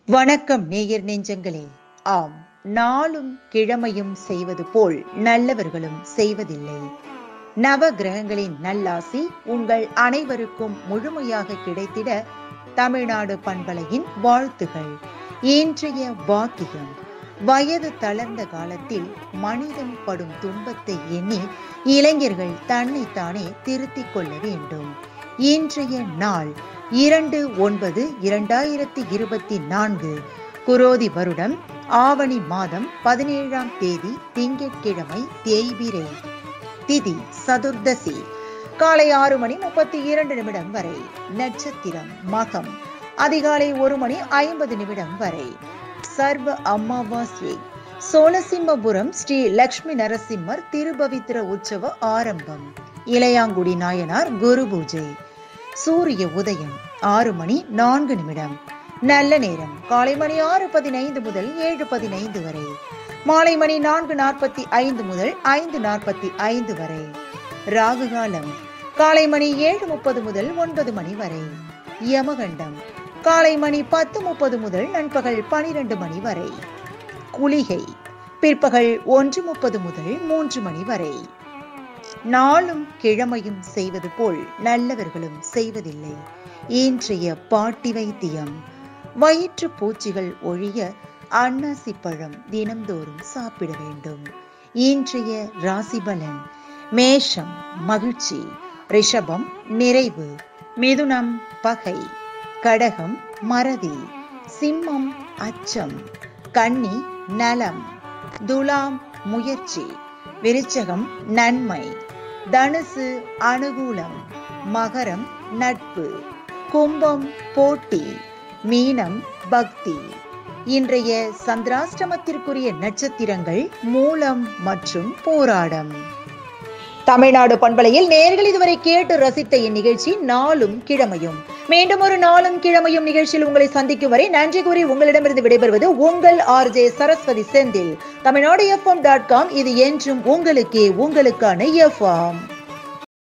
வணக்கம் நேயர் நெஞ்சங்களே ஆம் நாளும் கிழமையும் செய்வது போல் நல்லவர்களும் செய்வதில்லை நவ கிரகங்களின் நல்லாசி உங்கள் அனைவருக்கும் முழுமையாக கிடைத்திட தமிழ்நாடு பண்பலையின் வாழ்த்துகள் இன்றைய வாக்கியம் வயது தளர்ந்த காலத்தில் மனிதன் படும் துன்பத்தை எண்ணி இளைஞர்கள் தன்னைத்தானே திருத்திக் கொள்ள வேண்டும் இன்றைய நாள் இரண்டு ஒன்பது இரண்டாயிரத்தி இருபத்தி நான்கு குரோதி வருடம் ஆவணி மாதம் பதினேழாம் தேதி திங்கட்கிழமை தேய்பிரை திதி சதுர்தசி காலை ஆறு மணி முப்பத்தி இரண்டு நிமிடம் வரை நட்சத்திரம் மகம் அதிகாலை ஒரு மணி ஐம்பது நிமிடம் வரை சர்வ அமாவாஸ்யை சோழசிம்மபுரம் ஸ்ரீ லக்ஷ்மி நரசிம்மர் திருபவித்திர உற்சவ ஆரம்பம் இளையாங்குடி நாயனார் குரு பூஜை சூரிய உதயம் ஆறு மணி நான்கு நிமிடம் நல்ல நேரம் காலை மணி ஆறு பதினைந்து முதல் ஏழு பதினைந்து வரை மாலை மணி நான்கு நாற்பத்தி ஐந்து முதல் ஐந்து நாற்பத்தி ஐந்து வரை ராகு காலம் காலை மணி ஏழு முப்பது முதல் ஒன்பது மணி வரை யமகண்டம் காலை மணி பத்து முப்பது முதல் நண்பகல் பனிரெண்டு மணி வரை குளிகை பிற்பகல் ஒன்று முப்பது முதல் மூன்று மணி வரை நாளும் கிழமையும் செய்வது போல் நல்லவர்களும் செய்வதில்லை இன்றைய பாட்டி வைத்தியம் வயிற்று பூச்சிகள் ஒழிய அன்னாசி பழம் தினம்தோறும் சாப்பிட வேண்டும் இன்றைய ராசி பலன் மேஷம் மகிழ்ச்சி ரிஷபம் நிறைவு மிதுனம் பகை கடகம் மறதி சிம்மம் அச்சம் கன்னி நலம் துலாம் முயற்சி விருச்சகம் நன்மை தனுசு அனுகூலம் மகரம் நட்பு கும்பம் போட்டி மீனம் பக்தி இன்றைய சந்திராஷ்டமத்திற்குரிய நட்சத்திரங்கள் மூலம் மற்றும் போராடம் தமிழ்நாடு பண்பலையில் நேர்கள் இதுவரை கேட்டு ரசித்த இந்நிகழ்ச்சி நாளும் கிழமையும் மீண்டும் ஒரு நாளும் கிழமையும் நிகழ்ச்சியில் உங்களை சந்திக்கும் வரை நன்றி கூறி உங்களிடமிருந்து விடைபெறுவது உங்கள் RJ Saraswathi Senthil Tamil Nadu FM dot com இது என்றும் உங்களுக்கே உங்களுக்கான எஃப்எம்